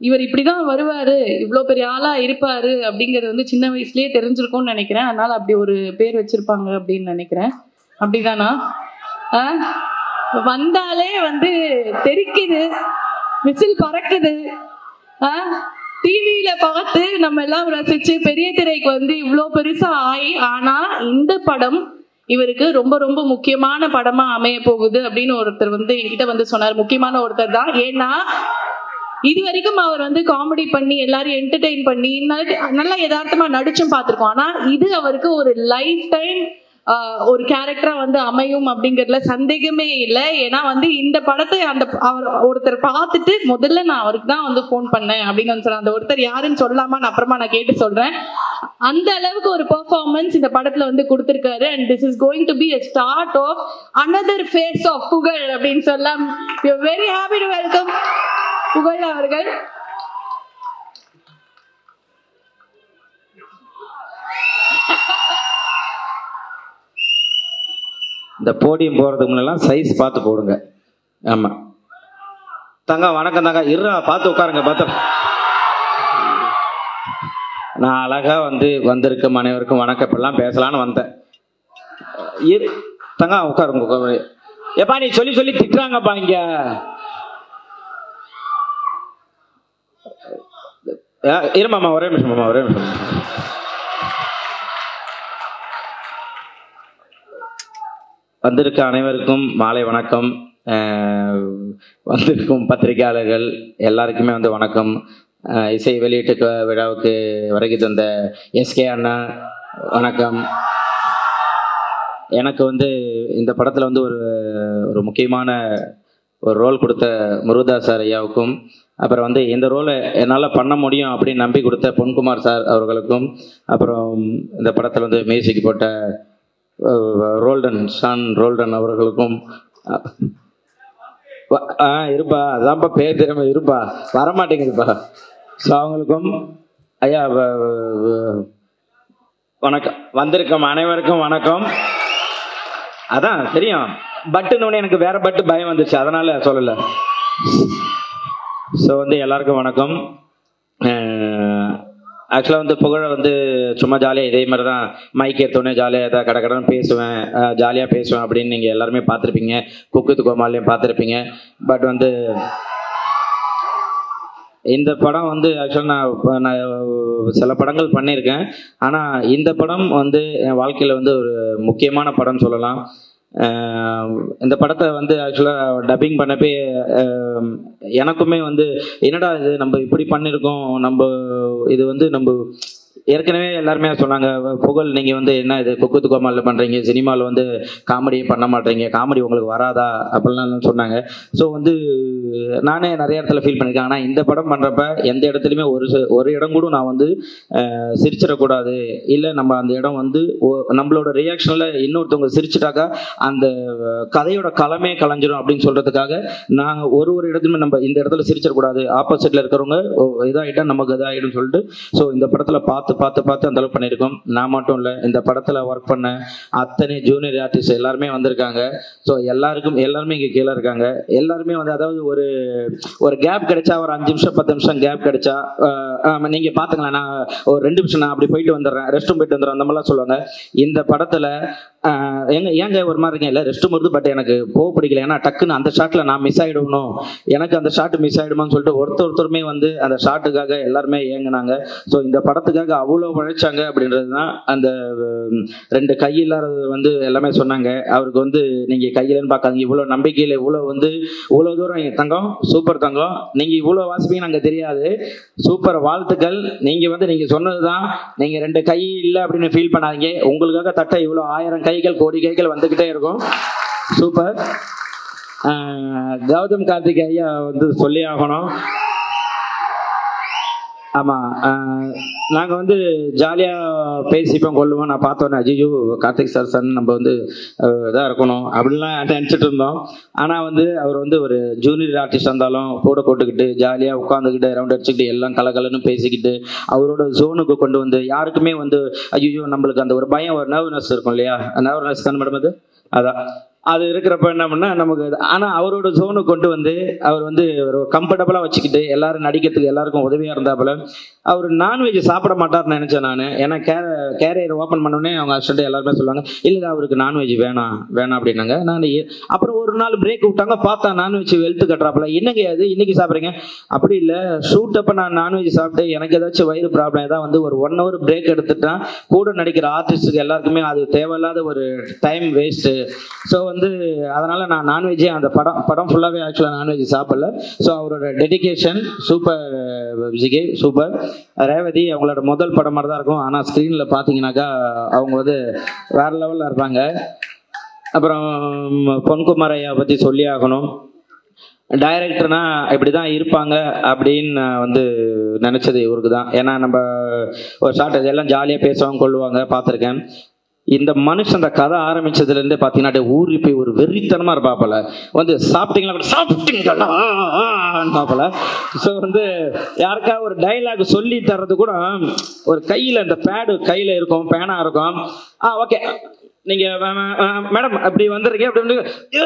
இவர் இப்படிதான் வருவாரு இவ்வளோ பெரிய ஆளா இருப்பாரு அப்படிங்கிறது வந்து சின்ன வயசுலயே தெரிஞ்சிருக்கும்னு நினைக்கிறேன் அதனால அப்படி ஒரு பேர் வச்சிருப்பாங்க அப்படின்னு நினைக்கிறேன் அப்படிதானா ஆ? வந்தாலே வந்து தெரிக்குது விசில் பறக்குது டிவியில பார்த்து நம்ம எல்லாம் ரசிச்சு பெரிய திரைக்கு வந்து இவ்வளோ பெருசா ஆகி ஆனா இந்த படம் இவருக்கு ரொம்ப ரொம்ப முக்கியமான படமா அமைய போகுது அப்படின்னு ஒருத்தர் வந்து என்கிட்ட வந்து சொன்னார் முக்கியமான ஒருத்தர் தான் ஏன்னா இது வரைக்கும் அவர் வந்து காமெடி பண்ணி எல்லாரையும் என்டர்டெயின் பண்ணி நல்ல- நல்லா யதார்த்தமா நடிச்சும் பார்த்திருக்கோம் ஆனா இது அவருக்கு ஒரு லைஃப் டைம் ஒரு கேரக்டரா வந்து அமையும் அப்படிங்கறதுல சந்தேகமே இல்லை ஏன்னா வந்து இந்த படத்தை அந்த அவர் ஒருத்தர் பார்த்துட்டு முதல்ல நான் அவருக்கு தான் வந்து ஃபோன் பண்ணேன் அப்படின்னு வந்து சொன்னேன் அந்த ஒருத்தர் யாருன்னு சொல்லாம நான் அப்புறமா நான் கேட்டு சொல்றேன் அந்த அளவுக்கு ஒரு பெர்ஃபார்மன்ஸ் இந்த படத்துல வந்து கொடுத்திருக்காரு and this is going to be a start of another phase of Pugazh அப்படின்னு சொல்லலாம் you very happy to welcome Pugazh அவர்கள் இந்த போடியம் போகிறதுக்கு முன்னெல்லாம் சைஸ் பார்த்து போடுங்க ஆமாம் தங்க வணக்கம் தங்க இருறா பார்த்து உட்காருங்க பார்த்து நான் அழகா வந்து வந்திருக்கும் அனைவருக்கும் வணக்கம் இப்பெல்லாம் பேசலான்னு வந்தேன் இரு தங்க உட்காருங்க உட்காரு எப்பா நீ சொல்லி சொல்லி திட்டுறாங்கப்பா இங்க அஹ் இருமாம்மா ஒரே நிமிஷம் மாமா ஒரே நிமிஷம் வந்திருக்க அனைவருக்கும் மாலை வணக்கம் அஹ் வந்திருக்கும் பத்திரிகையாளர்கள் எல்லாருக்குமே வந்து வணக்கம் அஹ் இசை வெளியீட்டு க- விழாவுக்கு வருகை தந்த எஸ்கே அண்ணா வணக்கம் எனக்கு வந்து இந்த படத்தில் வந்து ஒரு ஒரு முக்கியமான ஒரு ரோல் கொடுத்த முருகதாஸ் சார் ஐயாவுக்கும் அப்புறம் வந்து இந்த ரோலை என்னால் பண்ண முடியும் அப்படின்னு நம்பி கொடுத்த பொன்குமார் சார் அவர்களுக்கும் அப்புறம் இந்த படத்தில் வந்து மியூசிக் போட்ட அஹ், ரோல்டன் ஷான் ரோல்டன் அவர்களுக்கும் அஹ், வ- ஆ இருப்பா அதான்ப்பா பேர் தெரியாம இருப்பா வரமாட்டேங்குதுப்பா ஸோ அவங்களுக்கும் ஐயா வ- வ- வணக்கம் வந்திருக்கும் அனைவருக்கும் வணக்கம் அதான் தெரியும் பட்டுன்னு எனக்கு வேற பட்டு பயம் வந்துச்சு அதனால சொல்லலை ஸோ வந்து எல்லாருக்கும் வணக்கம் ஆக்சுவலாக வந்து புகழ வந்து சும்மா ஜாலியாக இதே மாதிரி தான் மைக் எடுத்தோடனே ஜாலியாக ஏதாவது கடை கடன் பேசுவேன் ஜாலியாக பேசுவேன் அப்படின்னு நீங்கள் எல்லாருமே பார்த்துருப்பீங்க குக்குத்து கோமாலையும் பார்த்துருப்பீங்க பட் வந்து இந்த படம் வந்து ஆக்சுவலாக நான் இப்ப நான் சில படங்கள் பண்ணியிருக்கேன் ஆனால் இந்த படம் வந்து என் வாழ்க்கையில் வந்து ஒரு முக்கியமான படம்னு சொல்லலாம் அஹ் இந்த படத்தை வந்து ஆக்சுவலாக டப்பிங் பண்ணப்பே அஹ் எனக்குமே வந்து என்னடா இது நம்ம இப்படி பண்ணியிருக்கோம் நம்ம இது வந்து நம்ம ஏற்கனவே எல்லாருமே சொன்னாங்க புகழ் நீங்கள் வந்து என்ன இது குக்குத்து கோமாலில் பண்ணுறீங்க சினிமாவில் வந்து காமெடியே பண்ண மாட்டீங்க காமெடி உங்களுக்கு வராதா அப்படிலாம் சொன்னாங்க ஸோ வந்து நானே நிறைய இடத்துல ஃபீல் பண்ணியிருக்கேன் ஆனால் இந்த படம் பண்ணுறப்ப எந்த இடத்துலையுமே ஒரு ச- ஒரு இடம் கூட நான் வந்து அஹ், சிரிச்சிடக்கூடாது இல்லை நம்ம அந்த இடம் வந்து ஒ- நம்மளோட ரியாக்ஷனில் இன்னொருத்தவங்க சிரிச்சிட்டாக்கா அந்த அஹ், கதையோட களமே கலைஞ்சிரும் அப்படின்னு சொல்கிறதுக்காக நாங்கள் ஒரு ஒரு இடத்துலையுமே நம்ம இந்த இடத்துல சிரிச்சிடக்கூடாது ஆப்போசிட்டில் இருக்கிறவங்க ஓ, இதாகிட்டா நமக்கு இதாகிடும் சொல்லிட்டு ஸோ இந்த படத்தில் பார்த்து பார்த்து பார்த்து அந்த அளவுக்கு பண்ணியிருக்கோம் நான் மட்டும் இல்லை இந்த படத்தில் ஒர்க் பண்ண அத்தனை ஜூனியர் ஆர்டிஸ்ட் எல்லாருமே வந்திருக்காங்க ஸோ எல்லாருக்கும் எல்லாருமே இங்கே கீழே இருக்காங்க எல்லாருமே வந்து அதாவது ஒரு ஒரு கேப் கிடைச்சா ஒரு அஞ்சு நிமிஷம் பத்து நிமிஷம் கேப் கிடைச்சா அஹ், ஆமா, நீங்க பாத்துங்களேன் நான் ஒரு ரெண்டு நிமிஷம் நான் அப்படி போயிட்டு வந்துடுறேன் ரெஸ்ட் ரூம் போயிட்டு வந்துடுறேன் அந்த மாதிரிலாம் சொல்லுவாங்க இந்த படத்துல அஹ், எங்க ஏங்க ஒரு மாதிரி இருக்கேன் இல்லை ரெஸ்ட் ரூம் வருது பட் எனக்கு போக பிடிக்கல ஏன்னா டக்குன்னு அந்த ஷாட்ல நான் மிஸ் ஆயிடணும் எனக்கு அந்த ஷாட் மிஸ் ஆயிடுமான்னு சொல்லிட்டு ஒருத்தர் ஒருத்தருமே வந்து அந்த ஷாட்டுக்காக எல்லாருமே ஏங்குனாங்க ஸோ இந்த படத்துக்காக அவ்வளோ உழைச்சாங்க அப்படின்றது தான் அந்த உம், ரெண்டு கை இல்லாதது வந்து எல்லாமே சொன்னாங்க அவருக்கு வந்து நீங்க கையிலன்னு பார்க்காதீங்க இவ்வளோ நம்பிக்கையில் இவ்வளோ வந்து இவ்வளோ தூரம் நீங்க தங்கம் சூப்பர் தங்கம் நீங்க இவ்வளோ வாசிப்பீங்க நாங்கள் தெரியாது சூப்பர் வாழ்த்துக்கள் நீங்க வந்து நீங்க சொன்னதுதான் நீங்க ரெண்டு கை இல்லை அப்படின்னு ஃபீல் பண்ணாதீங்க உங்களுக்காக தட்ட இவ்வளோ ஆயிரம் கைகள் கோடி கைகள் வந்துகிட்டே இருக்கும் சூப்பர் ஆஹ் கௌதம் கார்த்திக் ஐயா வந்து சொல்லி ஆகணும் ஆமாம் நாங்கள் வந்து ஜாலியாக பேசிப்போம் கொள்ளுவோம் நான் பார்த்தோன்னே அஜிஜு கார்த்திக் சார் சன் நம்ம வந்து இதாக இருக்கணும் அப்படின்லாம் நினச்சிட்டு இருந்தோம் ஆனால் வந்து அவர் வந்து ஒரு ஜூனியர் ஆர்டிஸ்ட் இருந்தாலும் கூட போட்டுக்கிட்டு ஜாலியாக உட்காந்துக்கிட்டு ரவுண்ட் அடிச்சுக்கிட்டு எல்லாம் கலகலன்னு பேசிக்கிட்டு அவரோட ஜோனுக்கு கொண்டு வந்து யாருக்குமே வந்து ஐயோ நம்மளுக்கு அந்த ஒரு பயம் ஒரு நர்வனஸ் இருக்கும் இல்லையா நர்வனஸ் தானே மேடம் அது அதான் அது இருக்கிறப்ப என்ன பண்ணா நமக்கு இது- ஆனா அவரோட ஜோனுக்கு கொண்டு வந்து அவர் வந்து ஒரு கம்ஃபர்டபுளா வச்சுக்கிட்டு எல்லாரும் நடிக்கிறதுக்கு எல்லாருக்கும் உதவியா இருந்தாப்புல அவர் நான்வெஜ் சாப்பிட மாட்டார்னு நினைச்சேன் நான் ஏன்னா கேரியர் ஓப்பன் பண்ணோடனே அவங்க அசிஸ்டன்ட் எல்லாருமே சொல்லுவாங்க இல்ல இல்ல அவருக்கு நான்வெஜ் வேணாம் வேணாம் அப்படின்னாங்க நான் ஏ- அப்புறம் ஒரு நாள் பிரேக் விட்டாங்க பார்த்தா நான்வெஜ் வெளுத்து கட்டுறாப்புல என்னங்க அது இன்னைக்கு சாப்பிட்றீங்க அப்படி இல்லை ஷூட் அப்போ நான் நான்வெஜ் சாப்பிட்டு எனக்கு ஏதாச்சும் வயிறு ப்ராப்ளம் ஏதாவது வந்து ஒரு ஒன் ஹவர் பிரேக் எடுத்துட்டா கூட நடிக்கிற ஆர்டிஸ்ட்டுக்கு எல்லாருக்குமே அது தேவையில்லாத ஒரு டைம் வேஸ்ட்டு ஸோ வந்து அதனால நான் நான்வெஜ்ஜே அந்த படம் படம் ஃபுல்லாகவே ஆக்சுவலாக நான்வெஜ் சாப்பிடல ஸோ அவரோட dedication super VGK super Revathi அவங்களோட முதல் படம் மாதிரி தான் இருக்கும் ஆனால் ஸ்க்ரீனில் பார்த்தீங்கன்னாக்கா அவங்க வந்து வேற லெவலில் இருப்பாங்க அப்புறம் பொன்குமார் ஐயா பற்றி சொல்லி ஆகணும் டைரக்டர்னா இப்படி தான் இருப்பாங்க அப்படின்னு நான் வந்து நினச்சது இவருக்கு தான் ஏன்னா நம்ம ஒரு ஷார்ட் எல்லாம் ஜாலியாக பேசுவாங்க கொள்ளுவாங்க பார்த்துருக்கேன் இந்த மனுஷன் அந்த கதை ஆரம்பிச்சதுலேருந்தே பார்த்தீங்கன்னா அப்படியே ஊறி போய் ஒரு வெறித்தனமாக இருப்பாப்பல வந்து சாப்பிட்டீங்களா கூட சாப்பிட்டீங்களா பாப்பல ஸோ வந்து யாருக்கா ஒரு டைலாக் சொல்லி தர்றது கூட ஒரு கையில் இந்த பேடு கையில் இருக்கும் பேனா இருக்கும் ஆ ஓகே நீங்க மேடம் அப்படி வந்துருக்கீங்க அப்படி வந்து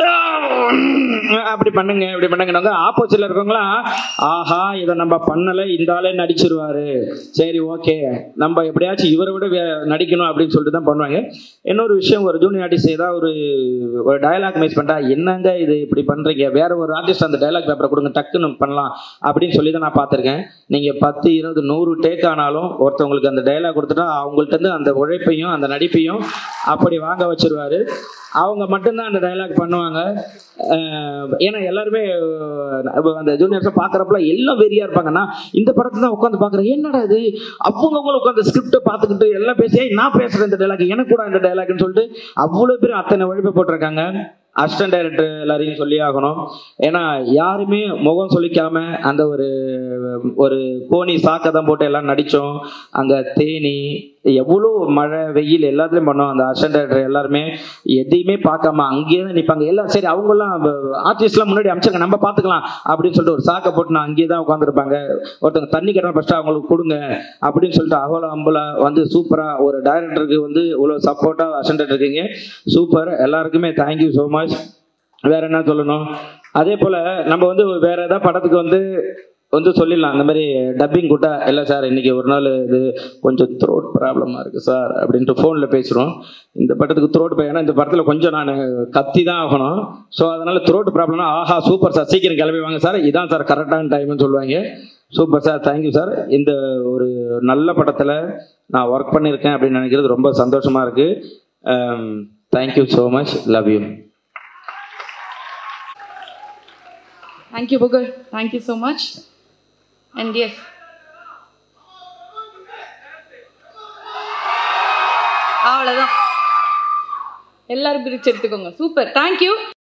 அப்படி பண்ணுங்க இப்படி பண்ணுங்க ஆப்போசிட்ல இருக்கவங்களாம் ஆஹா இதை நம்ம பண்ணல இந்த ஆளே நடிச்சிருவாரு சரி ஓகே நம்ம எப்படியாச்சும் இவரை விட வே- நடிக்கணும் அப்படின்னு சொல்லிட்டு தான் பண்ணுவாங்க இன்னொரு விஷயம் ஒரு ஜூனியர் ஆர்டிஸ்ட் ஏதாவது ஒரு ஒரு டயலாக் மிஸ் பண்ணிட்டா என்னங்க இது இப்படி பண்றீங்க வேற ஒரு ஆர்டிஸ்ட் அந்த டயலாக் பேப்பரை கொடுங்க டக்குன்னு பண்ணலாம் அப்படின்னு சொல்லி தான் நான் பார்த்துருக்கேன் நீங்க பத்து இருபது நூறு டேக் ஆனாலும் ஒருத்தவங்களுக்கு அந்த டயலாக் கொடுத்துட்டா அவங்கள்ட்ட இருந்து அந்த உழைப்பையும் அந்த நடிப்பையும் அப்படி வாங்க வச்சிருவாரு அவங்க மட்டும்தான் அந்த டயலாக் பண்ணுவாங்க அஹ் ஏன்னா எல்லாருமே அஹ் அந்த ஜூனியர்ஸை பார்க்குறப்பல எல்லாம் வெறியா இருப்பாங்கன்னா இந்த படத்தை தான் உட்காந்து பார்க்குறேன் என்னடா இது அவங்கவுங்களும் உட்காந்து ஸ்கிரிப்டை பார்த்துக்கிட்டு எல்லாம் பேசி "ஏய், நான் பேசுகிறேன் இந்த டைலாக் எனக்கு கூட இந்த டைலாக்னு சொல்லிட்டு அவ்வளோ பேர் அத்தனை உழைப்பு போட்டிருக்காங்க அசிஸ்டன்ட் டைரக்டர் எல்லாரையும் சொல்லி ஆகணும் ஏன்னா யாருமே முகம் சொல்லிக்காம அந்த ஒரு ஒரு கோணி சாக்கை தான் போட்டு எல்லாம் நடித்தோம் அங்கே தேனி எவ்வளோ மழை வெயில் எல்லாத்துலேயும் பண்ணோம் அந்த அசிஸ்டன்ட் டைரக்டர் எல்லாருமே எதையுமே பார்க்காம அங்கேயே தான் நிற்பாங்க எல்லாம் சரி அவங்கெல்லாம் ஆர்டிஸ்ட்லாம் முன்னாடி அமைச்சாங்க நம்ம பார்த்துக்கலாம் அப்படின்னு சொல்லிட்டு ஒரு சாக்கை போட்டு நான் அங்கேயே தான் உட்காந்துருப்பாங்க ஒருத்தவங்க தண்ணி கட்டணும் ஃபஸ்ட்டு அவங்களுக்கு கொடுங்க அப்படின்னு சொல்லிட்டு அவ்வளோ அம்பலா வந்து சூப்பராக ஒரு டைரக்டருக்கு வந்து இவ்வளோ சப்போர்ட்டாக அசிஸ்டன்ட் இருக்கீங்க சூப்பர் எல்லாருக்குமே தேங்க்யூ ஸோ மச் வேற என்ன சொல்லணும் அதே போல் நம்ம வந்து வேற ஏதாவது படத்துக்கு வந்து வந்து சொல்லிடலாம் இந்த மாதிரி டப்பிங் கூட்டா இல்லை சார் இன்னைக்கு ஒரு நாள் இது கொஞ்சம் த்ரோட் ப்ராப்ளமாக இருக்குது சார் அப்படின்ட்டு ஃபோனில் பேசுகிறோம் இந்த படத்துக்கு த்ரோட் ஏன்னா இந்த படத்தில் கொஞ்சம் நான் கத்தி தான் ஆகணும் ஸோ அதனால த்ரோட் ப்ராப்ளம்னா ஆஹா சூப்பர் சார் சீக்கிரம் கிளம்பி வாங்க சார் இதான் சார் கரெக்டான டைம்னு சொல்லுவாங்க சூப்பர் சார் தேங்க்யூ சார் இந்த ஒரு நல்ல படத்தில் நான் ஒர்க் பண்ணியிருக்கேன் அப்படின்னு நினைக்கிறது ரொம்ப சந்தோஷமாக இருக்குது thank you so much love you Thank you, Booker. Thank you so much. And yes. அவ்வளோதான் எல்லாரும் பிரிச்சு எடுத்துக்கோங்க சூப்பர் தேங்க்யூ